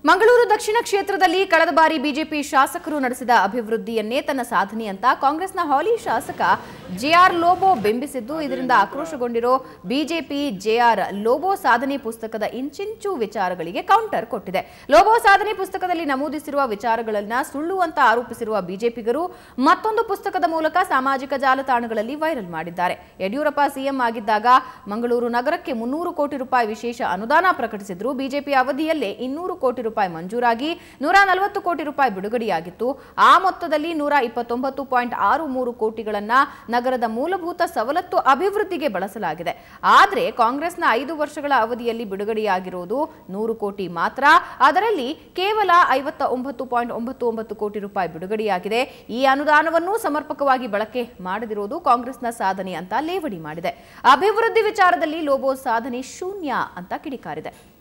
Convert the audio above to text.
ಮಂಗಳೂರು ದಕ್ಷಿಣ ಕ್ಷೇತ್ರದಲ್ಲಿ ಕಳೆದ ಬಾರಿ ಬಿಜೆಪಿ ಶಾಸಕರು ನಡೆಸಿದ ಅಭಿವೃದ್ಧಿಯನ್ನೇ ತನ್ನ ಸಾಧನೆ ಅಂತ ಕಾಂಗ್ರೆಸ್ನ ಹಾಲಿ ಶಾಸಕ ಜೆಆರ್ ಲೋಬೋ ಬಿಂಬಿಸಿದ್ದು ಇದರಿಂದ ಆಕ್ರೋಶಗೊಂಡಿರೋ ಬಿಜೆಪಿ ಜೆಆರ್ ಲೋಬೋ ಸಾಧನೆ ಪುಸ್ತಕದ ಇಂಚಿಂಚು ವಿಚಾರಗಳಿಗೆ ಕೌಂಟರ್ ಕೊಟ್ಟಿದೆ ಲೋಬೋ ಸಾಧನೆ ಪುಸ್ತಕದಲ್ಲಿ ನಮೂದಿಸಿರುವ ವಿಚಾರಗಳನ್ನ ಸುಳ್ಳು ಅಂತ ಆರೋಪಿಸಿರುವ ಬಿಜೆಪಿಗರು ಮತ್ತೊಂದು ಪುಸ್ತಕದ ಮೂಲಕ ಸಾಮಾಜಿಕ ಜಾಲತಾಣಗಳಲ್ಲಿ ವೈರಲ್ ಮಾಡಿದ್ದಾರೆ ಯಡಿಯೂರಪ್ಪ ಸಿಎಂ ಆಗಿದ್ದಾಗ ಮಂಗಳೂರು ನಗರಕ್ಕೆ ಮುನ್ನೂರು ಕೋಟಿ ರೂಪಾಯಿ ವಿಶೇಷ ಅನುದಾನ ಪ್ರಕಟಿಸಿದ್ರು ಬಿಜೆಪಿ ಅವಧಿಯಲ್ಲೇ ಇನ್ನೂರು ಕೋಟಿ ರೂಪಾಯಿ ಮಂಜೂರಾಗಿ ನೂರ ನಲವತ್ತು ಕೋಟಿ ರೂಪಾಯಿ ಬಿಡುಗಡೆಯಾಗಿತ್ತು ಆ ಮೊತ್ತದಲ್ಲಿ ನೂರ ಇಪ್ಪತ್ತೊಂಬತ್ತು ಪಾಯಿಂಟ್ ಆರು ಮೂರು ಕೋಟಿಗಳನ್ನ ನಗರದ ಮೂಲಭೂತ ಸವಲತ್ತು ಅಭಿವೃದ್ಧಿಗೆ ಬಳಸಲಾಗಿದೆ ಆದರೆ ಕಾಂಗ್ರೆಸ್ನ ಐದು ವರ್ಷಗಳ ಅವಧಿಯಲ್ಲಿ ಬಿಡುಗಡೆಯಾಗಿರುವುದು ನೂರು ಕೋಟಿ ಮಾತ್ರ ಅದರಲ್ಲಿ ಕೇವಲ ಐವತ್ತ ಒಂಬತ್ತು ಪಾಯಿಂಟ್ ಒಂಬತ್ತು ಒಂಬತ್ತು ಕೋಟಿ ರೂಪಾಯಿ ಬಿಡುಗಡೆಯಾಗಿದೆ ಈ ಅನುದಾನವನ್ನು ಸಮರ್ಪಕವಾಗಿ ಬಳಕೆ ಮಾಡದಿರುವುದು ಕಾಂಗ್ರೆಸ್ನ ಸಾಧನೆ ಅಂತ ಲೇವಡಿ ಮಾಡಿದೆ ಅಭಿವೃದ್ಧಿ ವಿಚಾರದಲ್ಲಿ ಲೋಬೋ ಸಾಧನೆ ಶೂನ್ಯ ಅಂತ ಕಿಡಿಕಾರಿದೆ